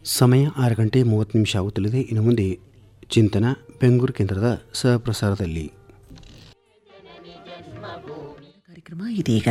ಸಮಯ ಆರು ಗಂಟೆ ಮೂವತ್ತು ನಿಮಿಷ ಆಗುತ್ತಲಿದೆ ಇನ್ನು ಮುಂದೆ ಚಿಂತನ ಬೆಂಗಳೂರು ಕೇಂದ್ರದ ಸಹಪ್ರಸಾರದಲ್ಲಿ ಕಾರ್ಯಕ್ರಮ ಇದೀಗ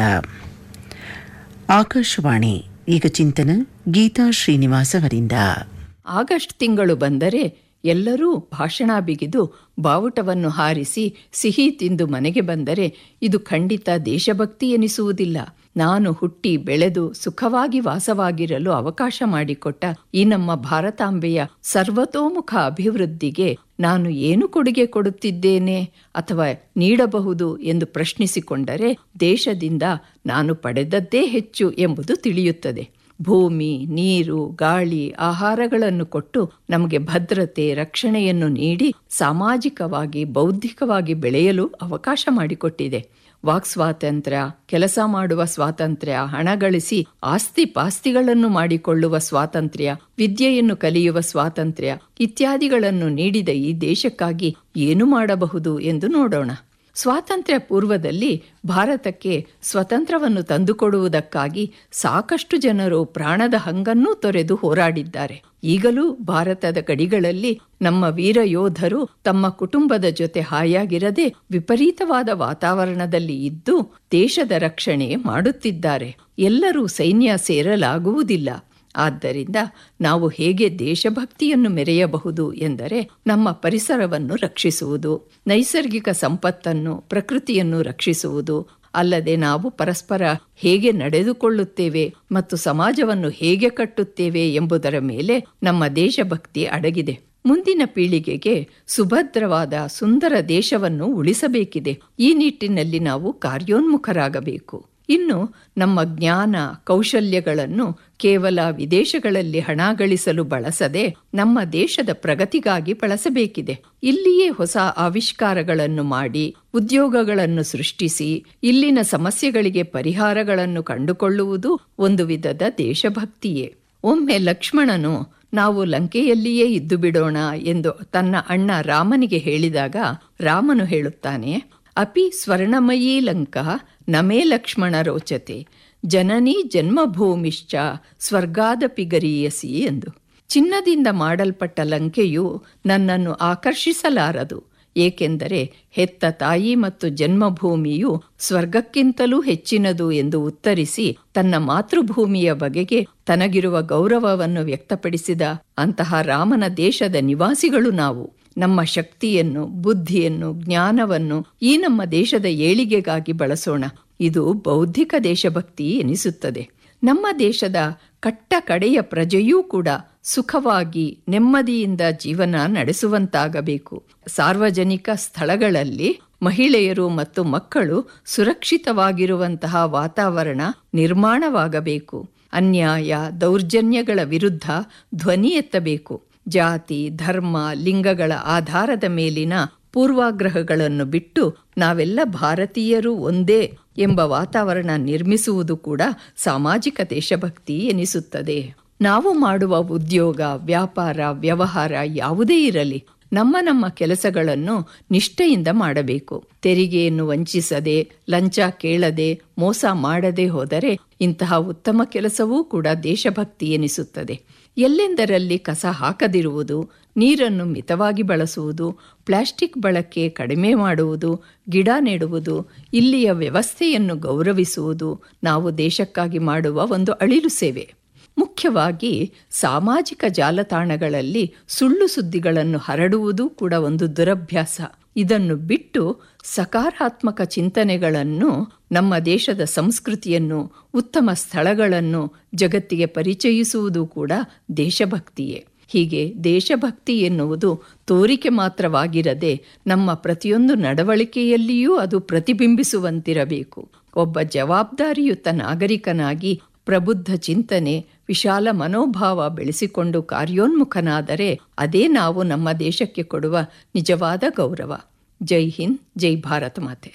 ಆಕಾಶವಾಣಿ ಈಗ ಚಿಂತನ ಗೀತಾ ಶ್ರೀನಿವಾಸ್ ಅವರಿಂದ ಆಗಸ್ಟ್ ತಿಂಗಳು ಬಂದರೆ ಎಲ್ಲರೂ ಭಾಷಣ ಬಿಗಿದು ಬಾವುಟವನ್ನು ಹಾರಿಸಿ ಸಿಹಿ ತಿಂದು ಮನೆಗೆ ಬಂದರೆ ಇದು ಖಂಡಿತ ದೇಶಭಕ್ತಿ ಎನಿಸುವುದಿಲ್ಲ ನಾನು ಹುಟ್ಟಿ ಬೆಳೆದು ಸುಖವಾಗಿ ವಾಸವಾಗಿರಲು ಅವಕಾಶ ಮಾಡಿಕೊಟ್ಟ ಈ ನಮ್ಮ ಭಾರತಾಂಬೆಯ ಸರ್ವತೋಮುಖ ಅಭಿವೃದ್ಧಿಗೆ ನಾನು ಏನು ಕೊಡುಗೆ ಕೊಡುತ್ತಿದ್ದೇನೆ ಅಥವಾ ನೀಡಬಹುದು ಎಂದು ಪ್ರಶ್ನಿಸಿಕೊಂಡರೆ ದೇಶದಿಂದ ನಾನು ಪಡೆದದ್ದೇ ಹೆಚ್ಚು ಎಂಬುದು ತಿಳಿಯುತ್ತದೆ ಭೂಮಿ ನೀರು ಗಾಳಿ ಆಹಾರಗಳನ್ನು ಕೊಟ್ಟು ನಮಗೆ ಭದ್ರತೆ ರಕ್ಷಣೆಯನ್ನು ನೀಡಿ ಸಾಮಾಜಿಕವಾಗಿ ಬೌದ್ಧಿಕವಾಗಿ ಬೆಳೆಯಲು ಅವಕಾಶ ಮಾಡಿಕೊಟ್ಟಿದೆ ವಾಕ್ ಸ್ವಾತಂತ್ರ್ಯ ಕೆಲಸ ಮಾಡುವ ಸ್ವಾತಂತ್ರ್ಯ ಹಣ ಗಳಿಸಿ ಆಸ್ತಿ ಪಾಸ್ತಿಗಳನ್ನು ಮಾಡಿಕೊಳ್ಳುವ ಸ್ವಾತಂತ್ರ್ಯ ವಿದ್ಯೆಯನ್ನು ಕಲಿಯುವ ಸ್ವಾತಂತ್ರ್ಯ ಇತ್ಯಾದಿಗಳನ್ನು ನೀಡಿದ ಈ ದೇಶಕ್ಕಾಗಿ ಏನು ಮಾಡಬಹುದು ಎಂದು ನೋಡೋಣ ಸ್ವಾತಂತ್ರ್ಯ ಪೂರ್ವದಲ್ಲಿ ಭಾರತಕ್ಕೆ ಸ್ವತಂತ್ರವನ್ನು ತಂದುಕೊಡುವುದಕ್ಕಾಗಿ ಸಾಕಷ್ಟು ಜನರು ಪ್ರಾಣದ ಹಂಗನ್ನೂ ತೊರೆದು ಹೋರಾಡಿದ್ದಾರೆ ಈಗಲೂ ಭಾರತದ ಗಡಿಗಳಲ್ಲಿ ನಮ್ಮ ವೀರ ಯೋಧರು ತಮ್ಮ ಕುಟುಂಬದ ಜೊತೆ ಹಾಯಾಗಿರದೆ ವಿಪರೀತವಾದ ವಾತಾವರಣದಲ್ಲಿ ಇದ್ದು ದೇಶದ ರಕ್ಷಣೆ ಮಾಡುತ್ತಿದ್ದಾರೆ ಎಲ್ಲರೂ ಸೈನ್ಯ ಸೇರಲಾಗುವುದಿಲ್ಲ ಆದ್ದರಿಂದ ನಾವು ಹೇಗೆ ದೇಶಭಕ್ತಿಯನ್ನು ಮೆರೆಯಬಹುದು ಎಂದರೆ ನಮ್ಮ ಪರಿಸರವನ್ನು ರಕ್ಷಿಸುವುದು ನೈಸರ್ಗಿಕ ಸಂಪತ್ತನ್ನು ಪ್ರಕೃತಿಯನ್ನು ರಕ್ಷಿಸುವುದು ಅಲ್ಲದೆ ನಾವು ಪರಸ್ಪರ ಹೇಗೆ ನಡೆದುಕೊಳ್ಳುತ್ತೇವೆ ಮತ್ತು ಸಮಾಜವನ್ನು ಹೇಗೆ ಕಟ್ಟುತ್ತೇವೆ ಎಂಬುದರ ಮೇಲೆ ನಮ್ಮ ದೇಶಭಕ್ತಿ ಅಡಗಿದೆ ಮುಂದಿನ ಪೀಳಿಗೆಗೆ ಸುಭದ್ರವಾದ ಸುಂದರ ದೇಶವನ್ನು ಉಳಿಸಬೇಕಿದೆ ಈ ನಿಟ್ಟಿನಲ್ಲಿ ನಾವು ಕಾರ್ಯೋನ್ಮುಖರಾಗಬೇಕು ಇನ್ನು ನಮ್ಮ ಜ್ಞಾನ ಕೌಶಲ್ಯಗಳನ್ನು ಕೇವಲ ವಿದೇಶಗಳಲ್ಲಿ ಹಣ ಗಳಿಸಲು ಬಳಸದೆ ನಮ್ಮ ದೇಶದ ಪ್ರಗತಿಗಾಗಿ ಬಳಸಬೇಕಿದೆ ಇಲ್ಲಿಯೇ ಹೊಸ ಆವಿಷ್ಕಾರಗಳನ್ನು ಮಾಡಿ ಉದ್ಯೋಗಗಳನ್ನು ಸೃಷ್ಟಿಸಿ ಇಲ್ಲಿನ ಸಮಸ್ಯೆಗಳಿಗೆ ಪರಿಹಾರಗಳನ್ನು ಕಂಡುಕೊಳ್ಳುವುದು ಒಂದು ವಿಧದ ದೇಶಭಕ್ತಿಯೇ ಒಮ್ಮೆ ಲಕ್ಷ್ಮಣನು ನಾವು ಲಂಕೆಯಲ್ಲಿಯೇ ಇದ್ದು ಬಿಡೋಣ ಎಂದು ತನ್ನ ಅಣ್ಣ ರಾಮನಿಗೆ ಹೇಳಿದಾಗ ರಾಮನು ಹೇಳುತ್ತಾನೆ ಅಪಿ ಸ್ವರ್ಣಮಯೀ ಲಂಕಾ ನಮೇ ಲಕ್ಷ್ಮಣ ರೋಚತೆ ಜನನಿ ಜನ್ಮಭೂಮಿಶ್ಚ ಸ್ವರ್ಗಾದಪಿ ಗರೀಯಸಿ ಎಂದು ಚಿನ್ನದಿಂದ ಮಾಡಲ್ಪಟ್ಟ ಲಂಕೆಯು ನನ್ನನ್ನು ಆಕರ್ಷಿಸಲಾರದು ಏಕೆಂದರೆ ಹೆತ್ತ ತಾಯಿ ಮತ್ತು ಜನ್ಮಭೂಮಿಯು ಸ್ವರ್ಗಕ್ಕಿಂತಲೂ ಹೆಚ್ಚಿನದು ಎಂದು ಉತ್ತರಿಸಿ ತನ್ನ ಮಾತೃಭೂಮಿಯ ಬಗೆಗೆ ತನಗಿರುವ ಗೌರವವನ್ನು ವ್ಯಕ್ತಪಡಿಸಿದ ಅಂತಹ ರಾಮನ ದೇಶದ ನಿವಾಸಿಗಳು ನಾವು ನಮ್ಮ ಶಕ್ತಿಯನ್ನು ಬುದ್ಧಿಯನ್ನು ಜ್ಞಾನವನ್ನು ಈ ನಮ್ಮ ದೇಶದ ಏಳಿಗೆಗಾಗಿ ಬಳಸೋಣ ಇದು ಬೌದ್ಧಿಕ ದೇಶಭಕ್ತಿ ಎನಿಸುತ್ತದೆ ನಮ್ಮ ದೇಶದ ಕಟ್ಟ ಕಡೆಯ ಪ್ರಜೆಯೂ ಕೂಡ ಸುಖವಾಗಿ ನೆಮ್ಮದಿಯಿಂದ ಜೀವನ ನಡೆಸುವಂತಾಗಬೇಕು ಸಾರ್ವಜನಿಕ ಸ್ಥಳಗಳಲ್ಲಿ ಮಹಿಳೆಯರು ಮತ್ತು ಮಕ್ಕಳು ಸುರಕ್ಷಿತವಾಗಿರುವಂತಹ ವಾತಾವರಣ ನಿರ್ಮಾಣವಾಗಬೇಕು ಅನ್ಯಾಯ ದೌರ್ಜನ್ಯಗಳ ವಿರುದ್ಧ ಧ್ವನಿ ಎತ್ತಬೇಕು ಜಾತಿ ಧರ್ಮ ಲಿಂಗಗಳ ಆಧಾರದ ಮೇಲಿನ ಪೂರ್ವಾಗ್ರಹಗಳನ್ನು ಬಿಟ್ಟು ನಾವೆಲ್ಲ ಭಾರತೀಯರು ಒಂದೇ ಎಂಬ ವಾತಾವರಣ ನಿರ್ಮಿಸುವುದು ಕೂಡ ಸಾಮಾಜಿಕ ದೇಶಭಕ್ತಿ ಎನಿಸುತ್ತದೆ ನಾವು ಮಾಡುವ ಉದ್ಯೋಗ ವ್ಯಾಪಾರ ವ್ಯವಹಾರ ಯಾವುದೇ ಇರಲಿ ನಮ್ಮ ನಮ್ಮ ಕೆಲಸಗಳನ್ನು ನಿಷ್ಠೆಯಿಂದ ಮಾಡಬೇಕು ತೆರಿಗೆಯನ್ನು ವಂಚಿಸದೆ ಲಂಚ ಕೇಳದೆ ಮೋಸ ಮಾಡದೆ ಹೋದರೆ ಇಂತಹ ಉತ್ತಮ ಕೆಲಸವೂ ಕೂಡ ದೇಶಭಕ್ತಿ ಎನಿಸುತ್ತದೆ ಎಲ್ಲೆಂದರಲ್ಲಿ ಕಸ ಹಾಕದಿರುವುದು ನೀರನ್ನು ಮಿತವಾಗಿ ಬಳಸುವುದು ಪ್ಲಾಸ್ಟಿಕ್ ಬಳಕೆ ಕಡಿಮೆ ಮಾಡುವುದು ಗಿಡ ನೆಡುವುದು ಇಲ್ಲಿಯ ವ್ಯವಸ್ಥೆಯನ್ನು ಗೌರವಿಸುವುದು ನಾವು ದೇಶಕ್ಕಾಗಿ ಮಾಡುವ ಒಂದು ಅಳಿಲು ಸೇವೆ ಮುಖ್ಯವಾಗಿ ಸಾಮಾಜಿಕ ಜಾಲತಾಣಗಳಲ್ಲಿ ಸುಳ್ಳು ಸುದ್ದಿಗಳನ್ನು ಹರಡುವುದು ಕೂಡ ಒಂದು ದುರಭ್ಯಾಸ ಇದನ್ನು ಬಿಟ್ಟು ಸಕಾರಾತ್ಮಕ ಚಿಂತನೆಗಳನ್ನು ನಮ್ಮ ದೇಶದ ಸಂಸ್ಕೃತಿಯನ್ನು ಉತ್ತಮ ಸ್ಥಳಗಳನ್ನು ಜಗತ್ತಿಗೆ ಪರಿಚಯಿಸುವುದು ಕೂಡ ದೇಶಭಕ್ತಿಯೇ ಹೀಗೆ ದೇಶಭಕ್ತಿ ಎನ್ನುವುದು ತೋರಿಕೆ ಮಾತ್ರವಾಗಿರದೆ ನಮ್ಮ ಪ್ರತಿಯೊಂದು ನಡವಳಿಕೆಯಲ್ಲಿಯೂ ಅದು ಪ್ರತಿಬಿಂಬಿಸುವಂತಿರಬೇಕು ಒಬ್ಬ ಜವಾಬ್ದಾರಿಯುತ ನಾಗರಿಕನಾಗಿ ಪ್ರಬುದ್ಧ ಚಿಂತನೆ ವಿಶಾಲ ಮನೋಭಾವ ಬೆಳೆಸಿಕೊಂಡು ಕಾರ್ಯೋನ್ಮುಖನಾದರೆ ಅದೇ ನಾವು ನಮ್ಮ ದೇಶಕ್ಕೆ ಕೊಡುವ ನಿಜವಾದ ಗೌರವ ಜೈ ಹಿಂದ್ ಜೈ ಭಾರತ ಮಾತೆ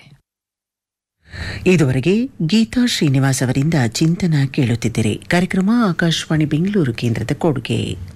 ಇದುವರೆಗೆ ಗೀತಾ ಶ್ರೀನಿವಾಸ್ ಅವರಿಂದ ಚಿಂತನ ಕೇಳುತ್ತಿದ್ದಿರಿ ಕಾರ್ಯಕ್ರಮ ಆಕಾಶವಾಣಿ ಬೆಂಗಳೂರು ಕೇಂದ್ರದ ಕೊಡುಗೆ